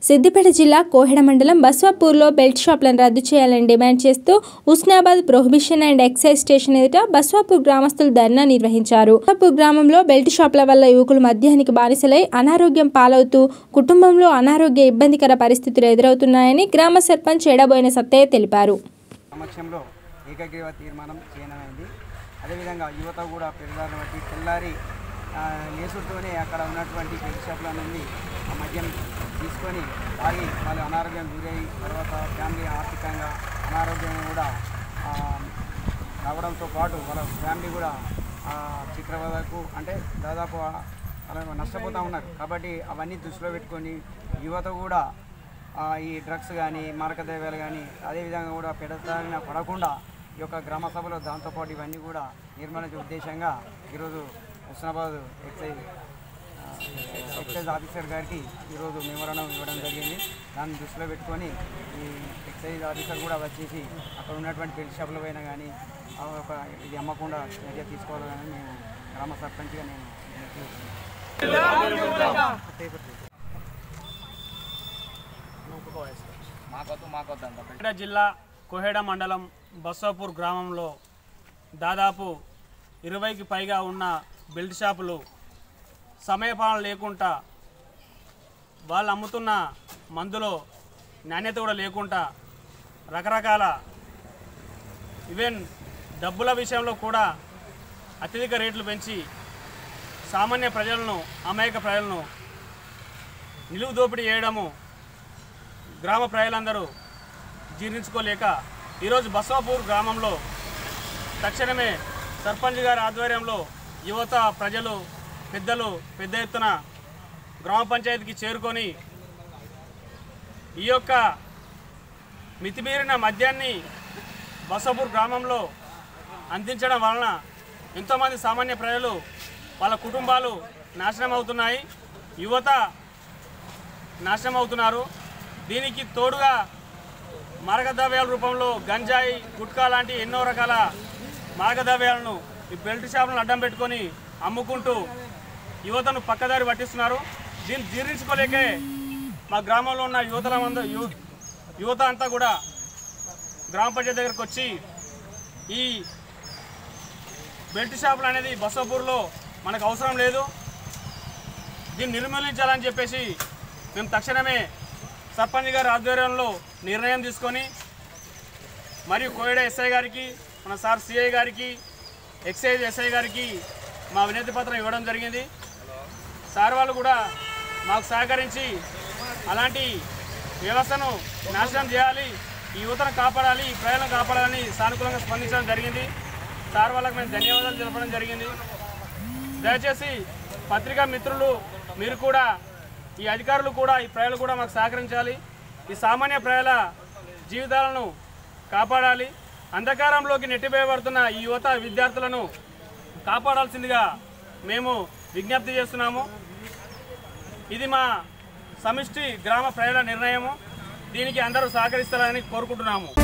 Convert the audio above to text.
సిద్దిపేట జిల్లా కోహెడ మండలం బస్వాపూర్లో బెల్ట్ షాపులను రద్దు చేయాలని డిమాండ్ చేస్తూ Usnabad prohibition and excise station ఎదుట బస్వాపూర్ గ్రామస్తులు ధర్నా నిర్వహించారు బస్వాపూర్ గ్రామంలో బెల్ట్ షాపుల వల్ల యువకులు మద్యానికి బానిసలై అనారోగ్యం పాలవుతూ కుటుంబంలో అనారోగ్య ఇబ్బందికర పరిస్థితులు ఎదురవుతున్నాయని గ్రామ సర్పంచ్ ఎడబోయిన సత్తయ్య తెలిపారు సమక్షంలో ఏకగ్రీవ తీర్మానం చేయనమైంది అదేవిధంగా యువత కూడా పెరుగుదలను బట్టి తెల్లారి ఆ, లేసుడుతోనే అక్కడ ఉన్నటువంటి బెల్ట్ షాపుల నుండి ఆ మద్యం తీసుకొని తాగి వాళ్ళు అనారోగ్యం గురై తర్వాత ఫ్యామిలీ ఆర్థికంగా అనారోగ్యం కూడా ఆ, రావడంతో పాటు వాళ్ళ ఫ్యామిలీ కూడా ఆ, చిత్రవదకు అంటే దాదాపు అలా నష్టపోతూ ఉన్నారు కాబట్టి అవన్నీ దృష్టిలో పెట్టుకొని యువత కూడా ఆ, ఈ డ్రగ్స్ కానీ మారక ద్రవ్యాలు కానీ అదేవిధంగా కూడా పెడతారిన పడకుండా ఈ యొక్క గ్రామ సభలో దాంతోపాటు ఇవన్నీ కూడా నిర్మూలించే ఉద్దేశంగా ఈరోజు హుస్నాబాద్ ఎక్సైజ్ ఆ, ఎక్సైజ్ ఆఫీసర్ గారికి ఈరోజు మెమోరాండం ఇవ్వడం జరిగింది దాన్ని దృష్టిలో పెట్టుకొని ఈ ఎక్సైజ్ ఆఫీసర్ కూడా వచ్చేసి అక్కడ ఉన్నటువంటి బెల్ట్ షాపుల పైన కానీ ఆ ఒక ఇది అమ్మకుండా చర్య తీసుకోవాలని మేము గ్రామ సర్పంచ్గా నేను సిద్దిపేట జిల్లా కోహెడ మండలం బస్సాపూర్ గ్రామంలో దాదాపు ఇరవైకి పైగా ఉన్న బెల్ట్ షాపులు సమయపాలన లేకుండా వాళ్ళు అమ్ముతున్న మందులో నాణ్యత కూడా లేకుండా రకరకాల ఈవెన్ డబ్బుల విషయంలో కూడా అత్యధిక రేట్లు పెంచి సామాన్య ప్రజలను అమాయక ప్రజలను నిలువు దోపిడీ చేయడము గ్రామ ప్రజలందరూ జీర్ణించుకోలేక ఈరోజు బసవాపూర్ గ్రామంలో తక్షణమే సర్పంచ్ గారి ఆధ్వర్యంలో యువత ప్రజలు పెద్దలు పెద్ద ఎత్తున గ్రామ పంచాయతీకి చేరుకొని ఈ యొక్క మితిమీరిన మద్యాన్ని బసపూర్ గ్రామంలో అందించడం వలన ఎంతోమంది సామాన్య ప్రజలు వాళ్ళ కుటుంబాలు నాశనం అవుతున్నాయి యువత నాశనం అవుతున్నారు దీనికి తోడుగా మార్గద్రవ్యాల రూపంలో గంజాయి గుట్కా లాంటి ఎన్నో రకాల మార్గద్రవ్యాలను ఈ బెల్ట్ షాపులను అడ్డం పెట్టుకొని అమ్ముకుంటూ యువతను పక్కదారి పట్టిస్తున్నారు దీన్ని జీర్ణించుకోలేకే మా గ్రామంలో ఉన్న యువతల మంద యు- యువత అంతా కూడా గ్రామ పంచాయతీ దగ్గరకు వచ్చి ఈ బెల్ట్ షాపులు అనేది బసపూర్లో మనకు అవసరం లేదు దీన్ని నిర్మూలించాలని చెప్పేసి మేము తక్షణమే సర్పంచ్ గారి ఆధ్వర్యంలో నిర్ణయం తీసుకొని మరియు కోయడ ఎస్ఐ గారికి మన సార్ సిఐ గారికి ఎక్సైజ్ ఎస్ఐ గారికి మా వినతి పత్రం ఇవ్వడం జరిగింది సార్ వాళ్ళు కూడా మాకు సహకరించి అలాంటి వ్యవస్థను నాశనం చేయాలి ఈ యువతను కాపాడాలి ఈ ప్రజలను కాపాడాలని సానుకూలంగా స్పందించడం జరిగింది సార్ వాళ్ళకి మేము ధన్యవాదాలు తెలపడం జరిగింది దయచేసి పత్రికా మిత్రులు మీరు కూడా ఈ అధికారులు కూడా ఈ ప్రజలు కూడా మాకు సహకరించాలి ఈ సామాన్య ప్రజల జీవితాలను కాపాడాలి అంధకారంలోకి నెట్టివేయబడుతున్న ఈ యువత విద్యార్థులను కాపాడాల్సిందిగా మేము విజ్ఞప్తి చేస్తున్నాము ఇది మా సమిష్టి గ్రామ ప్రజల నిర్ణయము దీనికి అందరూ సహకరిస్తారని కోరుకుంటున్నాము